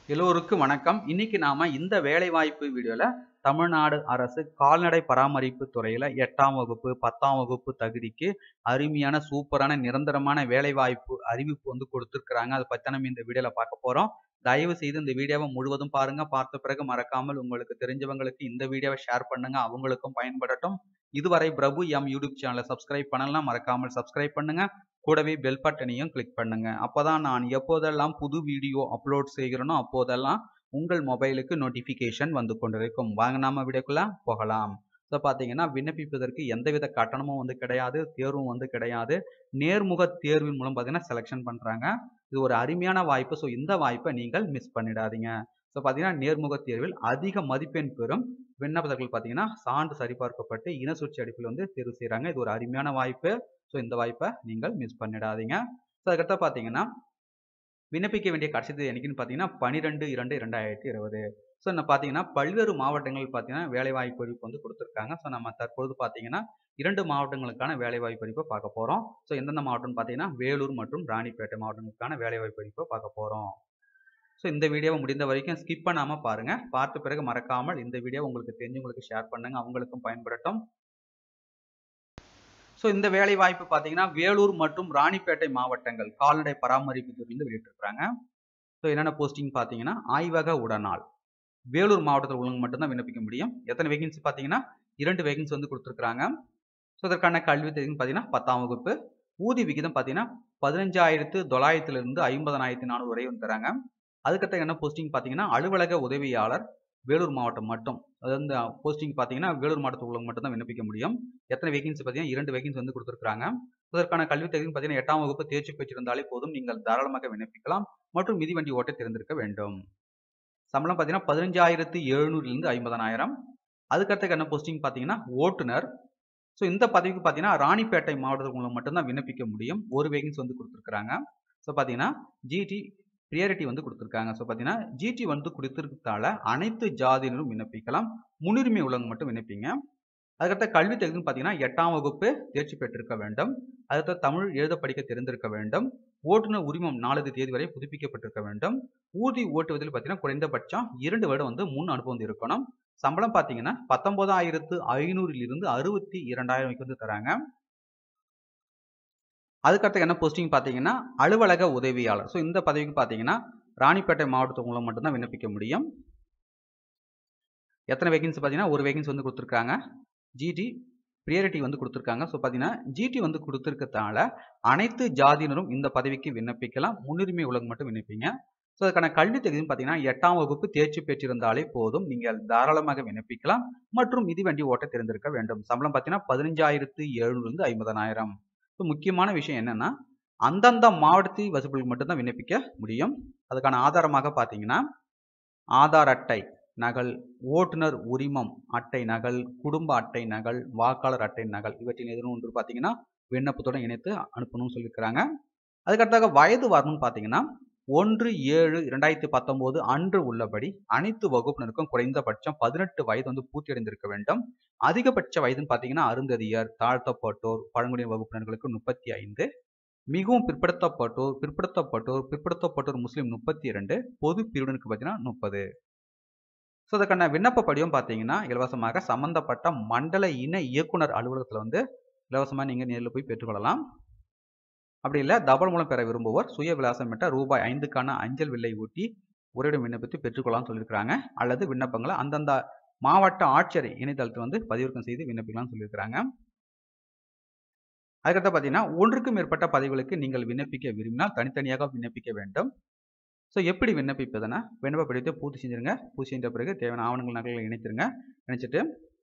எல்லோருக்கும் வணக்கம் இன்னைக்கு நாம இந்த வேலைவாய்ப்பு வீடியோல தமிழ்நாடு அரசு கால்நடை பராமரிப்பு துறையில எட்டாம் வகுப்பு பத்தாம் வகுப்பு தகுதிக்கு அருமையான சூப்பரான நிரந்தரமான வேலைவாய்ப்பு அறிவிப்பு வந்து கொடுத்துருக்காங்க அதை பத்தி நம்ம இந்த வீடியோல பார்க்க போறோம் தயவு செய்து இந்த வீடியோவை முழுவதும் பாருங்க பார்த்த பிறகு மறக்காமல் உங்களுக்கு தெரிஞ்சவங்களுக்கு இந்த வீடியோவை ஷேர் பண்ணுங்க அவங்களுக்கும் பயன்படட்டும் இதுவரை பிரபு எம் யூடியூப் சேனலை சப்ஸ்கிரைப் பண்ணலாம் மறக்காமல் சப்ஸ்கிரைப் பண்ணுங்க கூடவே பெல் பட்டனையும் கிளிக் பண்ணுங்க அப்பதான் நான் எப்போதெல்லாம் புது வீடியோ அப்லோட் செய்கிறேனோ அப்போதெல்லாம் உங்கள் மொபைலுக்கு நோட்டிஃபிகேஷன் வந்து கொண்டிருக்கும் வாங்க நாம வீடியோக்குள்ள போகலாம் ஸோ பார்த்தீங்கன்னா விண்ணப்பிப்பதற்கு எந்தவித கட்டணமும் வந்து கிடையாது தேர்வும் வந்து கிடையாது நேர்முக தேர்வின் மூலம் பார்த்தீங்கன்னா செலெக்ஷன் பண்ணுறாங்க இது ஒரு அருமையான வாய்ப்பு ஸோ இந்த வாய்ப்பை நீங்கள் மிஸ் பண்ணிடாதீங்க ஸோ பார்த்தீங்கன்னா நேர்முக தேர்வில் அதிக மதிப்பெண் பெறும் விண்ணப்பதர்கள் பார்த்தீங்கன்னா சான்று சரிபார்க்கப்பட்டு இன சுற்றி அடிப்பில் வந்து தேர்வு செய்கிறாங்க இது ஒரு அருமையான வாய்ப்பு ஸோ இந்த வாய்ப்பை நீங்கள் மிஸ் பண்ணிடாதீங்க ஸோ அதுக்கடுத்து பார்த்தீங்கன்னா விண்ணப்பிக்க வேண்டிய கடைசி தேதி என்னைக்குன்னு பார்த்தீங்கன்னா பன்னிரெண்டு இரண்டு இரண்டாயிரத்தி இருபது ஸோ என்ன பார்த்தீங்கன்னா பல்வேறு மாவட்டங்கள் பார்த்தீங்கன்னா வேலைவாய்ப்பு அறிவிப்பு வந்து கொடுத்துருக்காங்க ஸோ நம்ம தற்பொழுது பார்த்தீங்கன்னா இரண்டு மாவட்டங்களுக்கான வேலைவாய்ப்பு அறிவிப்பை பார்க்க போகிறோம் ஸோ எந்தெந்த மாவட்டம்னு பார்த்தீங்கன்னா வேலூர் மற்றும் ராணிப்பேட்டை மாவட்டங்களுக்கான வேலைவாய்ப்பு அறிவிப்பை பார்க்க போகிறோம் ஸோ இந்த வீடியோவை முடிந்த வரைக்கும் ஸ்கிப் பண்ணாமல் பாருங்கள் பார்த்த பிறகு மறக்காமல் இந்த வீடியோ உங்களுக்கு தெரிஞ்சவங்களுக்கு ஷேர் பண்ணுங்கள் அவங்களுக்கும் பயன்படட்டும் ஸோ இந்த வேலை வாய்ப்பு பார்த்தீங்கன்னா வேலூர் மற்றும் ராணிப்பேட்டை மாவட்டங்கள் கால்நடை பராமரிப்பு துறையிலிருந்து வெளியிட்டிருக்கிறாங்க ஸோ என்னென்ன போஸ்டிங் பார்த்தீங்கன்னா ஆய்வக உடனாள் வேலூர் மாவட்டத்தில் உள்ளவங்க மட்டும்தான் விண்ணப்பிக்க முடியும் எத்தனை வேகன்சி பார்த்தீங்கன்னா இரண்டு வேகன்சி வந்து கொடுத்துருக்காங்க ஸோ இதற்கான கல்வி தெரியும் பார்த்தீங்கன்னா பத்தாம் வகுப்பு ஊதி விகிதம் பார்த்தீங்கன்னா பதினஞ்சாயிரத்து தொள்ளாயிரத்துலேருந்து ஐம்பதனாயிரத்தி நானூறு வரை வந்து தராங்க அதுக்கடுத்த என்ன போஸ்டிங் பார்த்தீங்கன்னா அலுவலக உதவியாளர் வேலூர் மாவட்டம் மட்டும் அதாவது இந்த போஸ்டிங் பார்த்தீங்கன்னா வேலூர் மாவட்டத்தில் உள்ளவங்க மட்டும் தான் விண்ணப்பிக்க முடியும் எத்தனை வேகன்சி பார்த்தீங்கன்னா இரண்டு வேகன்சி வந்து கொடுத்துருக்காங்க இதற்கான கல்வி தகுதி பார்த்தீங்கன்னா எட்டாம் வகுப்பு தேர்ச்சி பெற்றிருந்தாலே போதும் நீங்கள் தாராளமாக விண்ணப்பிக்கலாம் மற்றும் மிதிவண்டி ஓட்ட தெரிந்திருக்க வேண்டும் சம்பளம் பார்த்தீங்கன்னா பதினஞ்சாயிரத்து எழுநூறுலேருந்து ஐம்பதனாயிரம் அதுக்கடுத்த என்ன போஸ்டிங் பார்த்தீங்கன்னா ஓட்டுநர் ஸோ இந்த பதவிக்கு பார்த்தீங்கன்னா ராணிப்பேட்டை மாவட்டத்தில் உள்ளவங்க மட்டும்தான் விண்ணப்பிக்க முடியும் ஒரு வேகன்சி வந்து கொடுத்துருக்காங்க ஸோ பார்த்தீங்கன்னா ஜிடி ப்ரியாரிட்டி வந்து கொடுத்துருக்காங்க ஸோ பார்த்தீங்கன்னா ஜிடி வந்து கொடுத்துருக்கதால அனைத்து ஜாதியினரும் விண்ணப்பிக்கலாம் முன்னுரிமை உள்ளவங்க மட்டும் விண்ணப்பிங்க அதுக்கடுத்த கல்வி தகுதின்னு பார்த்தீங்கன்னா எட்டாம் வகுப்பு தேர்ச்சி பெற்றிருக்க வேண்டும் அதுக்கடுத்த தமிழ் எழுத படிக்க தெரிந்திருக்க வேண்டும் ஓட்டுநர் உரிமம் நாலு தேதி வரை புதுப்பிக்கப்பட்டிருக்க வேண்டும் ஊதி ஓட்டுவதில் பார்த்தீங்கன்னா குறைந்தபட்சம் இரண்டு வருடம் வந்து முன் அனுபவம் வந்து இருக்கணும் சம்பளம் பார்த்தீங்கன்னா பத்தொன்பதாயிரத்து ஐநூறிலிருந்து அறுபத்தி இரண்டாயிரம் வரைக்கும் வந்து தராங்க அதுக்கடுத்து என்ன போஸ்டிங் பார்த்தீங்கன்னா அலுவலக உதவியாளர் ஸோ இந்த பதவிக்கு பார்த்தீங்கன்னா ராணிப்பேட்டை மாவட்டத்து மூலம் மட்டும்தான் விண்ணப்பிக்க முடியும் எத்தனை வேகன்சி பார்த்தீங்கன்னா ஒரு வேகன்சி வந்து கொடுத்துருக்காங்க ஜிடி ப்ரியாரிட்டி வந்து கொடுத்துருக்காங்க ஸோ பார்த்தீங்கன்னா ஜிடி வந்து கொடுத்துருக்கதால அனைத்து ஜாதியினரும் இந்த பதவிக்கு விண்ணப்பிக்கலாம் முன்னுரிமை உலகம் மட்டும் விண்ணப்பிங்க ஸோ அதுக்கான கல்வி தகுதின்னு பார்த்தீங்கன்னா எட்டாம் வகுப்பு தேர்ச்சி பெற்றிருந்தாலே போதும் நீங்கள் தாராளமாக விண்ணப்பிக்கலாம் மற்றும் மிதிவண்டி ஓட்ட தெரிந்திருக்க வேண்டும் சம்பளம் பார்த்தீங்கன்னா பதினஞ்சாயிரத்து எழுநூறுலேருந்து ஐம்பதனாயிரம் ஸோ முக்கியமான விஷயம் என்னன்னா அந்தந்த மாவட்டத்தில் வசிப்புகளுக்கு மட்டும்தான் விண்ணப்பிக்க முடியும் அதுக்கான ஆதாரமாக பார்த்தீங்கன்னா ஆதார் அட்டை நகல் ஓட்டுநர் உரிமம் அட்டை நகல் குடும்ப அட்டை நகல் வாக்காளர் அட்டை நகல் இவற்றின் எதுவும் ஒன்று பார்த்தீங்கன்னா விண்ணப்பத்துடன் இணைத்து அனுப்பணும்னு சொல்லியிருக்கிறாங்க அதுக்கடுத்தாக வயது வரணும்னு பார்த்தீங்கன்னா ஒன்று ஏழு இரண்டாயிரத்தி பத்தொம்போது அன்று உள்ளபடி அனைத்து வகுப்பினருக்கும் குறைந்தபட்சம் பதினெட்டு வயது வந்து பூர்த்தி அடைந்திருக்க வேண்டும் அதிகபட்ச வயதுன்னு பார்த்தீங்கன்னா அருந்ததியர் தாழ்த்தப்பட்டோர் பழங்குடியின வகுப்பினர்களுக்கு முப்பத்தி ஐந்து மிகவும் பிற்படுத்தப்பட்டோர் பிற்படுத்தப்பட்டோர் பிற்படுத்தப்பட்டோர் முஸ்லீம் முப்பத்தி இரண்டு பொது பிரிவினருக்கு பார்த்தீங்கன்னா முப்பது ஸோ அதுக்கான விண்ணப்ப படிவம் பார்த்தீங்கன்னா இலவசமாக சம்பந்தப்பட்ட மண்டல இன இயக்குனர் அலுவலகத்தில் வந்து இலவசமாக நீங்கள் நேரில் போய் பெற்றுக்கொள்ளலாம் அப்படி இல்லை தபால் மூலம் பெற விரும்புவோர் சுய விலாசம் பெற்ற ரூபாய் ஐந்துக்கான அஞ்சல் வில்லை ஊட்டி உரையிடம் விண்ணப்பித்து பெற்றுக்கொள்ளலாம்னு சொல்லியிருக்கிறாங்க அல்லது விண்ணப்பங்களை அந்தந்த மாவட்ட ஆட்சியர் இணையதளத்தில் வந்து பதிவிறக்கம் செய்து விண்ணப்பிக்கலாம்னு சொல்லியிருக்கிறாங்க அதுக்கடுத்து பார்த்தீங்கன்னா ஒன்றுக்கும் மேற்பட்ட பதவிகளுக்கு நீங்கள் விண்ணப்பிக்க விரும்பினால் தனித்தனியாக விண்ணப்பிக்க வேண்டும் ஸோ எப்படி விண்ணப்பிப்பதுன்னா விண்ணப்ப படிவத்தை பூர்த்தி செஞ்சிருங்க பூர்த்தி செஞ்ச பிறகு தேவையான ஆவணங்கள் நகல்களை இணைத்திருங்க இணைச்சிட்டு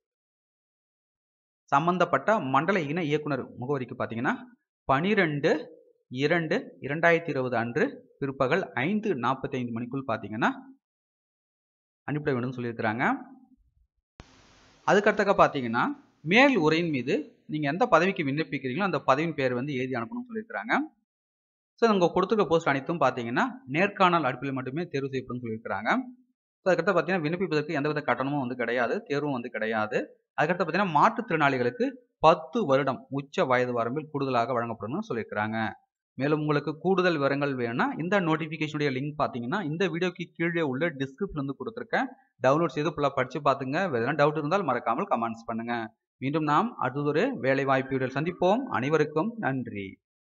சம்பந்தப்பட்ட மண்டல இன இயக்குனர் முகவரிக்கு பார்த்தீங்கன்னா பனிரெண்டு இரண்டு இரண்டாயிரத்தி இருபது அன்று பிற்பகல் ஐந்து நாற்பத்தி ஐந்து மணிக்குள் பார்த்தீங்கன்னா அனுப்பிட வேண்டும் சொல்லியிருக்கிறாங்க அதுக்கடுத்தக்க பார்த்தீங்கன்னா மேல் உரையின் மீது நீங்கள் எந்த பதவிக்கு விண்ணப்பிக்கிறீங்களோ அந்த பதவியின் பேர் வந்து எழுதி அனுப்பணும்னு சொல்லியிருக்கிறாங்க ஸோ உங்கள் கொடுத்துருக்க போஸ்ட் அனைத்தும் பார்த்தீங்கன்னா நேர்காணல் அடிப்பில் மட்டுமே தேர்வு செய்யப்படும் சொல்லியிருக்கிறாங்க ஸோ அதுக்கடுத்து பார்த்தீங்கன்னா விண்ணப்பிப்பதற்கு எந்தவித கட்டணமும் வந்து கிடையாது தேர்வும் வந்து கிடையாது அதுக்கடுத்து பார்த்தீங்கன்னா மாற்றுத்திறனாளிகளுக்கு பத்து வருடம் உச்ச வயது வரம்பில் கூடுதலாக வழங்கப்படும்னு சொல்லியிருக்கிறாங்க மேலும் உங்களுக்கு கூடுதல் விவரங்கள் வேணும்னா இந்த நோட்டிஃபிகேஷனுடைய லிங்க் பார்த்தீங்கன்னா இந்த வீடியோக்கு கீழே உள்ள டிஸ்கிரிப்ஷன் வந்து கொடுத்துருக்கேன் டவுன்லோட் செய்து ஃபுல்லாக படித்து பார்த்துங்க எதனா டவுட் இருந்தால் மறக்காமல் கமெண்ட்ஸ் பண்ணுங்க மீண்டும் நாம் அடுத்ததொரு வேலை வாய்ப்பு வீடியோவில் சந்திப்போம் அனைவருக்கும் நன்றி